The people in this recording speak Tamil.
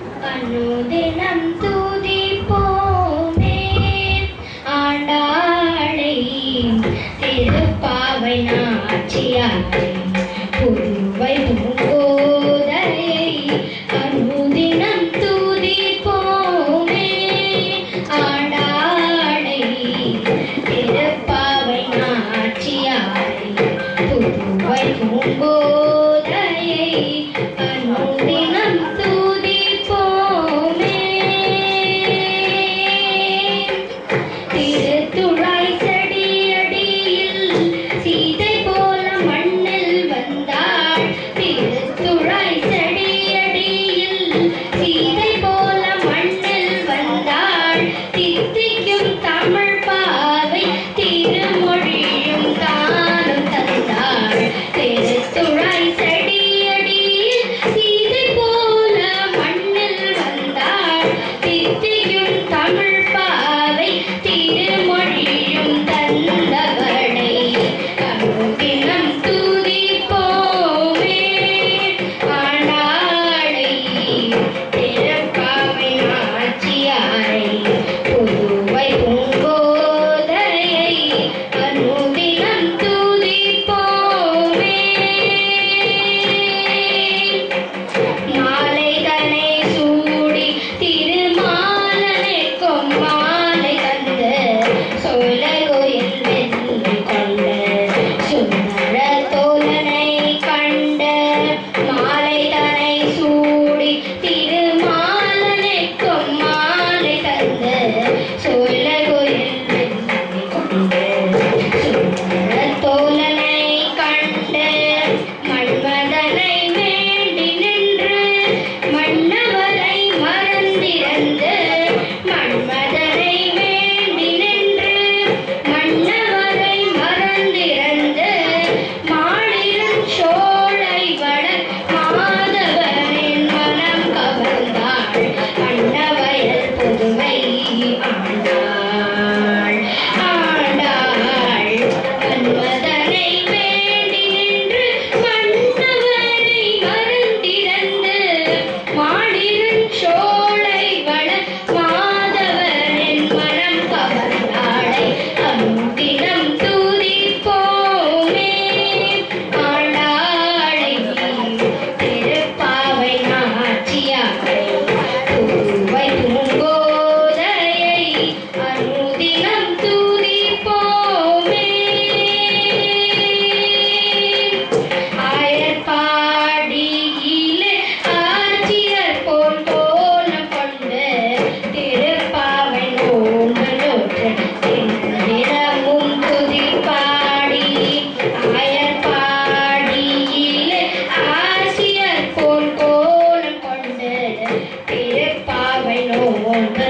அனுதினம் துதிப்போமே ஆண்டாளை திருப்பாவை நாச்சியாரை புதுவை பூங்கோதையை அனுதினம் துதிப்போமே ஆண்டாளை திருப்பாவை நாச்சியாரை புதுவை பூங்கோதையை அனுதினம் துதிப்போமே திருத்துழாய் செடியடியில் சீதை போல மண்ணில் வந்தாள் திருத்துழாய் செடியடியில் சீதை போல மண்ணில் வந்தாள் தித்திக்கும் தமிழ் பாவை திருமொழியும் தானும் தந்தாள் திருத்துழாய் செடியடியில் சீதை போல மண்ணில் வந்தாள் தித்திக்கும் தமிழ் பாவை திருமொழியும் தந்தவளை அனுதினம் துதிப்போமே ஆண்டாளை திருப்பாவை நாச்சியாரை புதுவை பூங்கோதையை அனுதினம் துதிப்போமே மாலை தனை சூடி திருமாலனை கொம்மாலை தந்து சோழகோயில் வென்று கொண்ட சுந்தர தோழனை கண்ட மாலை தனை சூடி திருமாலனை கொம்மாலை தந்து சோழகோயில் வென்று கொண்ட சுந்தர தோழனை கண்ட மன்மதனை வேண்டி நின்று மன்னவரை மறந்திருந்து மன்மதனை வேண்டி நின்று மன்னவரை மறந்திருந்து மாளிரும் சோலை வட மாதவனின் மனம் கவர்ந்தாள் அன்னவயல் புதுவை ஆண்டாள் ஆண்டாள் மன்மதனை வேண்டி நின்று மன்னவரை மறந்திருந்து மாளிரும் சோலை வள மாதவனின் மனம் கவர்ந்தாளை அனுதினம் துதிப்போமே ஆண்டாளை திருப்பாவை நாச்சியாரை பூவை பூங்கோதையை அனுதினம் துதிப்போமே ஆயர்பாடியிலே ஆட்சியர் போல் கோலம் கொண்டு திருப்பாவை நோன்பு நோற்று தினமும் துதிப்பாடி ஆயர்பாடியிலே ஆட்சியர் போல் கோலம் கொண்டு திருப்பாவை நோன்பு